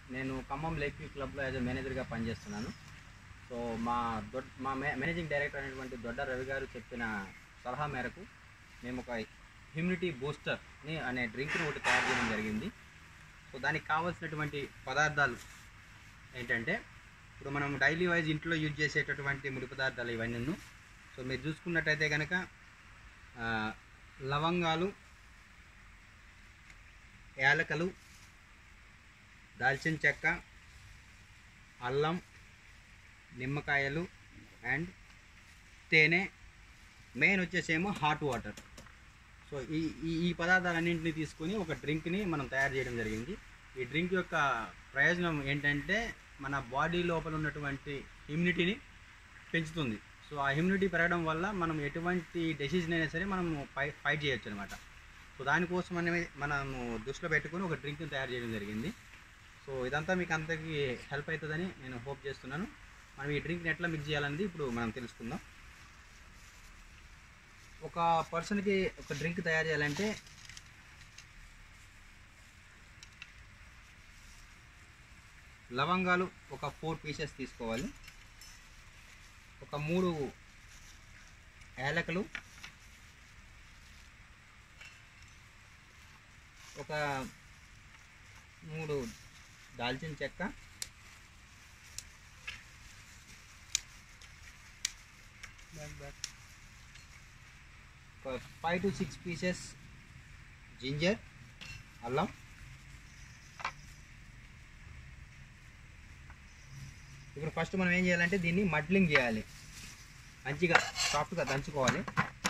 నేను Khammam lake view క్లబ్లో as మేనేజర్గా పనిచేస్తున్నాను సో మా దొడ్ మా మే మేనేజింగ్ డైరెక్టర్ అనేటువంటి దొడ్డ రవి గారు చెప్పిన సలహా మేరకు మేము ఒక హ్యూమిడిటీ బూస్టర్ని అనే డ్రింక్ని ఒకటి తయారు చేయడం జరిగింది సో దానికి కావాల్సినటువంటి పదార్థాలు ఏంటంటే ఇప్పుడు మనం డైలీ వైజ్ ఇంట్లో యూజ్ చేసేటటువంటి ముడి పదార్థాలు ఇవన్నీ సో మీరు చూసుకున్నట్టయితే కనుక ఆ, లవంగాలు యాలకలు దాల్చిన చెక్క అల్లం నిమ్మకాయలు అండ్ తేనె మెయిన్ వచ్చేసేమో హాట్ వాటర్ సో ఈ ఈ ఈ పదార్థాలన్నింటినీ తీసుకొని ఒక డ్రింక్ని మనం తయారు చేయడం జరిగింది ఈ డ్రింక్ యొక్క ప్రయోజనం ఏంటంటే మన బాడీ లోపల ఉన్నటువంటి ఇమ్యూనిటీని పెంచుతుంది సో ఆ ఇమ్యూనిటీ పెరగడం వల్ల మనం ఎటువంటి డెసిజన్ అయినా సరే మనం ఫై ఫైట్ చేయొచ్చు అనమాట సో దానికోసం అనేది మనము దృష్టిలో పెట్టుకొని ఒక డ్రింక్ని తయారు చేయడం జరిగింది సో ఇదంతా మీకు అంతకి హెల్ప్ అవుతుందని నేను హోప్ చేస్తున్నాను మనం ఈ డ్రింక్ని ఎట్లా మిక్స్ చేయాలనేది ఇప్పుడు మనం తెలుసుకుందాం ఒక పర్సన్కి ఒక డ్రింక్ తయారు చేయాలంటే లవంగాలు ఒక ఫోర్ పీసెస్ తీసుకోవాలి ఒక మూడు యాలకులు ఒక మూడు దాల్చిన చెక్క ఒక five to six pieces ginger అల్లం ఇప్పుడు ఫస్ట్ మనం ఏం చేయాలంటే దీన్ని మడ్లింగ్ చేయాలి మంచిగా సాఫ్ట్గా దంచుకోవాలి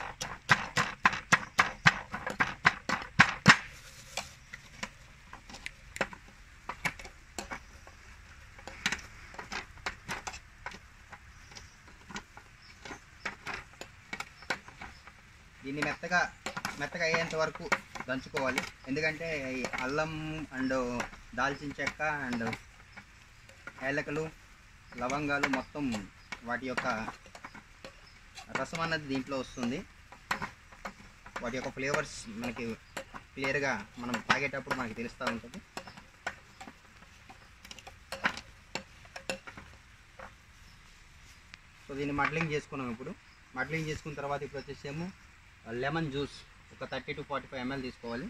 దీన్ని మెత్తగా మెత్తగా అయ్యేంత వరకు దంచుకోవాలి ఎందుకంటే ఈ అల్లం అండ్ దాల్చిన చెక్క అండ్ ఏలకలు లవంగాలు మొత్తం వాటి యొక్క రసం అన్నది దీంట్లో వస్తుంది వాటి యొక్క ఫ్లేవర్స్ మనకి క్లియర్గా మనం తాగేటప్పుడు మనకి తెలుస్తూ ఉంటుంది సో దీన్ని మడ్లింగ్ చేసుకున్నాం ఇప్పుడు మడ్లింగ్ చేసుకున్న తర్వాత ఇప్పుడు వచ్చేసేమో లెమన్ జ్యూస్ ఒక thirty to forty five ML తీసుకోవాలి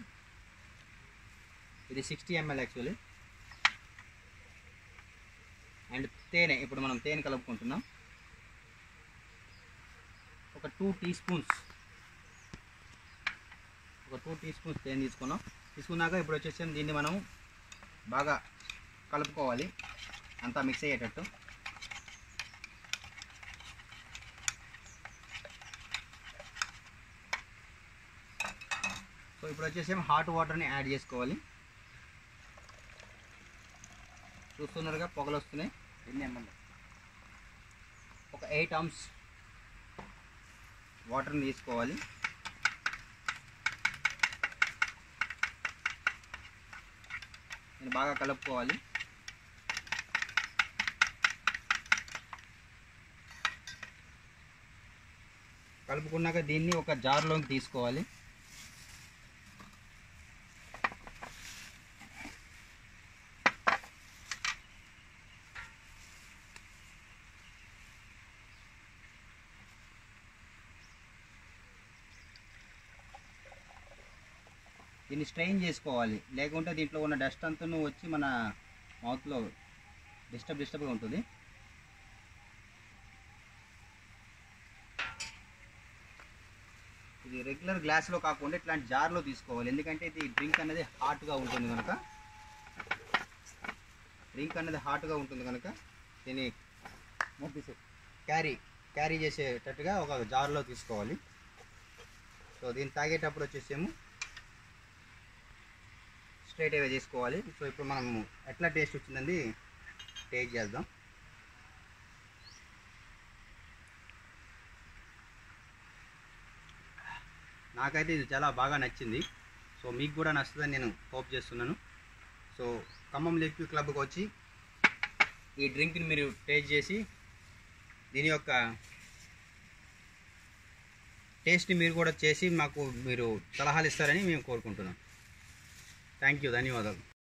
ఇది సిక్స్టీ ఎంఎల్ యాక్చువల్లీ అండ్ తేనె ఇప్పుడు మనం తేనె కలుపుకుంటున్నాం ఒక టూ టీ స్పూన్స్ ఒక టూ టీ స్పూన్స్ తేనె తీసుకున్నాం తీసుకున్నాక ఇప్పుడు వచ్చేసి దీన్ని మనం బాగా కలుపుకోవాలి అంతా మిక్స్ అయ్యేటట్టు సో ఇప్పుడు వచ్చేసి హాట్ వాటర్ని యాడ్ చేసుకోవాలి చూస్తున్నారుగా పొగలు వస్తున్నాయి ఎన్ని ఎంఎల్ ఒక ఎయిట్ అమ్స్ వాటర్ని తీసుకోవాలి నేను బాగా కలుపుకోవాలి కలుపుకున్నాక దీన్ని ఒక జార్లోకి తీసుకోవాలి దీన్ని స్ట్రెయిన్ చేసుకోవాలి లేకుంటే దీంట్లో ఉన్న డస్ట్ అంతా వచ్చి మన మౌత్లో డిస్టర్బ్ డిస్టర్బ్గా ఉంటుంది ఇది రెగ్యులర్ గ్లాస్లో కాకుండా ఇట్లాంటి జార్లో తీసుకోవాలి ఎందుకంటే ఇది డ్రింక్ అనేది హాట్గా ఉంటుంది కనుక డ్రింక్ అనేది హాట్గా ఉంటుంది కనుక దీన్ని క్యారీ క్యారీ చేసేటట్టుగా ఒక జార్లో తీసుకోవాలి సో దీన్ని తాగేటప్పుడు వచ్చేసేమో స్ట్రైట్ అవే చేసుకోవాలి సో ఇప్పుడు మనం ఎట్లా టేస్ట్ వచ్చిందండి టేస్ట్ చేద్దాం నాకైతే ఇది చాలా బాగా నచ్చింది సో మీకు కూడా నచ్చుతుందని నేను హోప్ చేస్తున్నాను సో ఖమ్మం లేక్ క్లబ్కి వచ్చి ఈ డ్రింక్ని మీరు టేస్ట్ చేసి దీని యొక్క టేస్ట్ని మీరు కూడా చేసి మాకు మీరు సలహాలు ఇస్తారని మేము కోరుకుంటున్నాం థ్యాంక్ యూ ధన్యవాదాలు